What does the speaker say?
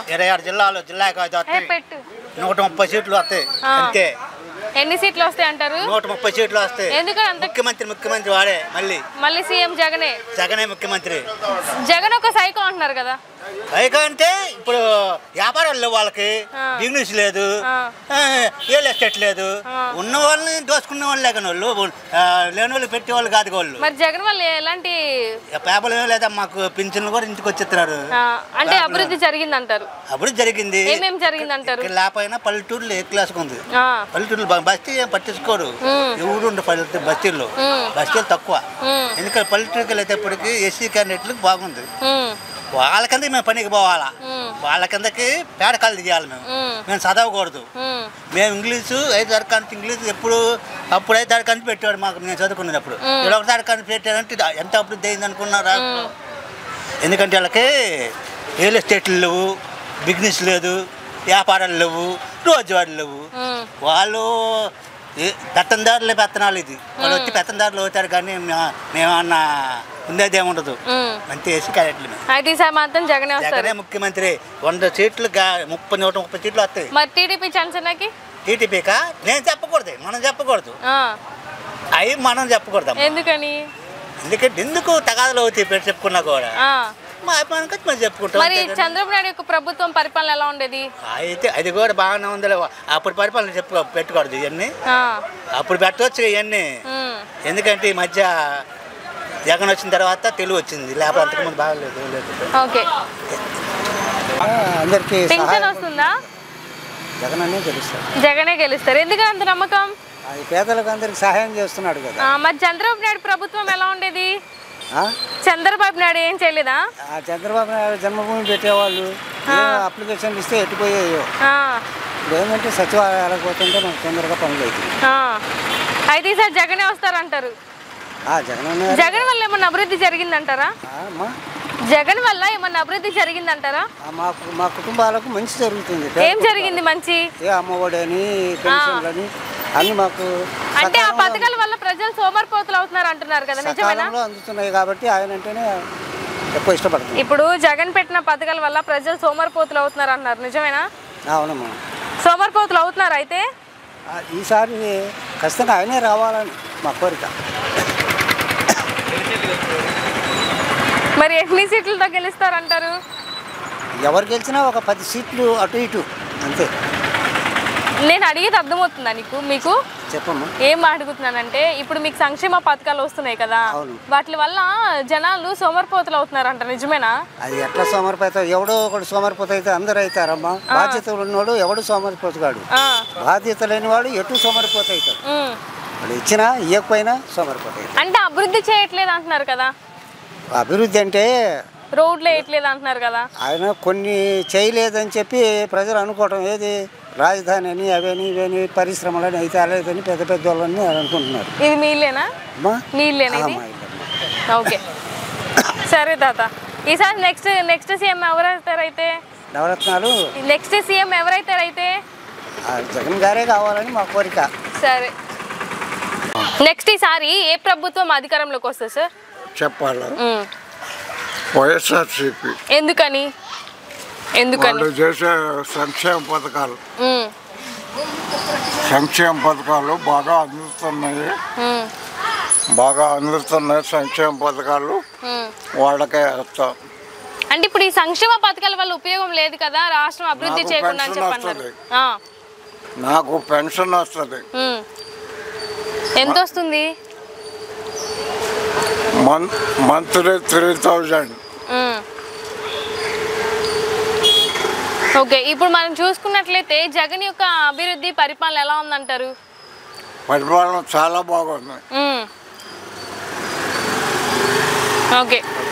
ఇరవై ఆరు జిల్లాలు జిల్లాకి ఐదు ఏ వస్తాయి పెట్టు నూట ముప్పై సీట్లు వస్తాయి ఆ. అంతే ఎన్ని సీట్లు వస్తాయి అంటారు నూట ముప్పై సీట్లు వస్తాయి ఎందుకని అంత ముఖ్యమంత్రి ముఖ్యమంత్రి వాడే మళ్ళీ మళ్ళీ సీఎం జగనే జగనే ముఖ్యమంత్రి జగన్ ఒక సైకో అంటున్నారు కదా పైగా అంటే ఇప్పుడు వ్యాపారాలు లేవు వాళ్ళకి ఆ. బిజినెస్ లేదు ఆ. ఆ, రియల్ ఎస్టేట్ లేదు ఆ. ఉన్న వాళ్ళని దోసుకునే వాళ్ళు లేకని వాళ్ళు ఆ, లేని వాళ్ళు పెట్టే వాళ్ళు కాదు వాళ్ళు మరి జగన్ వల్ల ఎలాంటి పేపర్లు ఏం లేదా మాకు పింఛన్లు కూడా ఇంటికి వచ్చిస్తున్నారు ఆ, అంటే అభివృద్ధి జరిగింది అంటారు అప్పుడు జరిగింది ఏమేం జరిగింది అంటారు ఇక్కడ లేకపోయినా పల్లెటూరులో ఏ క్లాస్కి ఉంది ఆ, పల్లెటూరులో బ- బస్తీ ఏం పట్టించుకోరు మ్మ్. ఎవరు ఉండే పల్లెటూరు బస్తీల్లో మ్మ్. బస్తీలు తక్కువ మ్మ్. ఎందుకంటే పల్లెటూరుకి వెళ్ళేటప్పటికి ఎస్సీ క్యాండిడేట్లకు బాగుంది ఉమ్, వాళ్ళ కిందకి మేము పనికి పోవాలా మ్మ్. వాళ్ళ కిందకి పేడకాలు తీయాలి మేము మ్మ్. మేము చదవకూడదు ఉమ్, మేము ఇంగ్లీషు ఐదు తరగతి ఇంగ్లీష్ ఎప్పుడు అప్పుడు ఐదు తరగతి పెట్టాడు మాకు నేను చదువుకునేటప్పుడు మ్మ్. ఇక్కడ ఒక తరగతి పెట్టాడంటే ఇది ఎంత అభివృద్ధి అయింది అనుకున్నారా ఎందుకంటే వాళ్ళకి రియల్ ఎస్టేట్లు లేవు బిజినెస్ లేదు వ్యాపారాలు లేవు రోజువారీలు లేవు ఉమ్, వాళ్ళు ఏ- పెత్తందారులే పెత్తనాలు ఇది వాళ్ళు వచ్చి పెత్తందారులు అవుతారు కానీ మే- మేమన్నా ఉండేది ఏముండదు ఉమ్. అంతే వేసి క్యారెట్లు మేము అయితే ఈసారి మాత్రం జగనే వస్తారు జగనే ముఖ్యమంత్రి వంద సీట్లు గా- ముప్పై నూట ముప్పై సీట్లు వస్తాయి మరి టీడీపీ జనసేనకి టీటీపీకా నేను చెప్పకూడదు మనం చెప్పకూడదు ఆ, అవి మనం చెప్పకూడదు ఎందుకని ఎందుకంటే ఎందుకు తగాదులు అవుతాయి పెట్టి చెప్పుకున్నా కూడా ఆ, మా అభిమానికి మనం చెప్పుకుంటాం మరి అంతే కదా. చంద్రబాబు నాయుడు యొక్క ప్రభుత్వం పరిపాలన ఎలా ఉండేది అయితే అది కూడా బాగానే ఉందిలే అప్పుడు పరిపాలన చెప్పు పెట్టుకోవద్దు ఇవన్నీ ఆ, అప్పుడు పెట్టవచ్చు ఇవన్నీ ఉమ్, ఎందుకంటే ఈ మధ్య జగన్ వచ్చిన తర్వాత తెలుగు వచ్చింది లేకపోతే అంతకుముందు బాగలేదు లేదు ఓకే అందరికీ పింఛన్ సహాయం వస్తుందా జగన్ అనే గెలుస్తాడు జగనే గెలుస్తారు ఎందుకని అంత నమ్మకం అది పేదలకు అందరికి సహాయం చేస్తున్నాడు కదా ఆ, మరి చంద్రబాబు నాయుడు ప్రభుత్వం ఎలా ఉండేది ఆ? చంద్రబాబు నాయుడు ఏం చేయలేదా ఆ చంద్రబాబు నాయుడు జన్మభూమి పెట్టేవాళ్ళు ఏ అప్లికేషన్లు ఇస్తే ఎట్టుపోయాయో ఆ, ఇప్పుడు ఏంటంటే సచివాలయాలకు పోతుంటే మనకు తొందరగా పనులు అవుతాయి ఆ. అయితే ఈసారి జగనే వస్తారంటారు ఆ జగన్ అనే జగన్ వల్ల ఏమన్నా అభివృద్ధి జరిగిందంటారా ఆ, అమ్మా జగన్ వల్ల ఏమన్నా అభివృద్ధి జరిగిందంటారా ఆ, మాకు మా కుటుంబాలకు మంచి జరుగుతుంది ఏం జరిగింది మంచి ఏ అమ్మఒడి అని పెన్షన్లని అన్ని మాకు అంటే ఆ సకాలంలో- పథకాల వల్ల ప్రజలు సోమరిపోతులు అవుతున్నారు అంటున్నారు కదా నిజమేనా సకాలంలో అందుతున్నాయి కాబట్టి ఆయన అంటేనే ఎక్కువ ఇష్టపడుతుంది ఇప్పుడు జగన్ పెట్టిన పథకాల వల్ల ప్రజలు సోమరిపోతులు అవుతున్నారు అంటున్నారు నిజమేనా అవునమ్మా సోమరిపోతులు అవుతున్నారు అయితే ఆ, ఈసారి ఖచ్చితంగా ఆయనే రావాలని మా కోరిక మరి ఎన్ని సీట్లతో గెలుస్తారంటారు ఎవరు గెలిచినా ఒక పది సీట్లు అటు ఇటు అంతే నేను అడిగేది అర్థమవుతుందా నీకు మీకు చెప్పమ్మా ఏం అడుగుతున్నానంటే ఇప్పుడు మీకు సంక్షేమ పథకాలు వస్తున్నాయి కదా అవును. వాటి వల్ల జనాలు సోమరిపోతులు అవుతున్నారంట నిజమేనా అది ఎట్లా సోమరిపోతావు ఎవడో ఒకడు సోమరిపోత అయితే అందరు అవుతారమ్మా బాధ్యతలు ఉన్నవాడు ఎవడు సోమరిపోతుగాడు ఆ, బాధ్యత లేనివాడు ఎటు సోమరిపోత అవుతాడు ఉమ్. వాడు ఇచ్చినా ఇవ్వకపోయినా సోమరిపోతాయి అంటే అభివృద్ధి చేయట్లేదు అంటున్నారు కదా అభివృద్ధి అంటే రోడ్లు వేయట్లేదు అంటున్నారు కదా ఆయన కొన్ని చేయలేదని చెప్పి ప్రజలు అనుకోవటం ఏది రాజధాని అని అవని ఇవని పరిశ్రమలని అయితే అలేదని పెద్ద పెద్ద వాళ్ళని అనుకుంటున్నారు ఇది మీలేనా అమ్మా నీళ్ళేనా ఆ, ఇది మా ఇల్లమ్మా. ఓకే సరే తాత ఈసారి నెక్స్ట్ నెక్స్ట్ సీఎం ఎవరైతారైతే నవరత్నాలు నెక్స్ట్ సీఎం ఎవరైతారైతే ఆ జగన్ గారే కావాలని మా కోరిక సరే నెక్స్ట్ ఈసారి ఏ ప్రభుత్వం అధికారంలోకి వస్తుంది సార్ చెప్పాలి ఉమ్. వైఎస్ఆర్సీపీ ఎందుకని ఎందుకని వాళ్ళు చేసే సంక్షేమ పథకాలు ఉమ్, సంక్షేమ పథకాలు బాగా అందుతున్నాయి ఉమ్, బాగా అందుతున్నాయి సంక్షేమ పథకాలు ఉమ్. వాళ్ళకే వేస్తాం అంటే ఇప్పుడు ఈ సంక్షేమ పథకాల వల్ల ఉపయోగం లేదు కదా రాష్ట్రం అభివృద్ధి నాకు చేయకుండా అని పెన్షన్ చెప్పన్నారు వస్తది. ఆ, నాకు పెన్షన్ వస్తుంది ఉమ్. ఎంత వస్తుంది month monthly three thousand um. Okay ఇప్పుడు మనం చూసుకున్నట్లయితే జగన్ యొక్క అభివృద్ధి పరిపాలన ఎలా ఉందంటారు పరిపాలన చాలా బాగుంది ఉమ్. ఓకే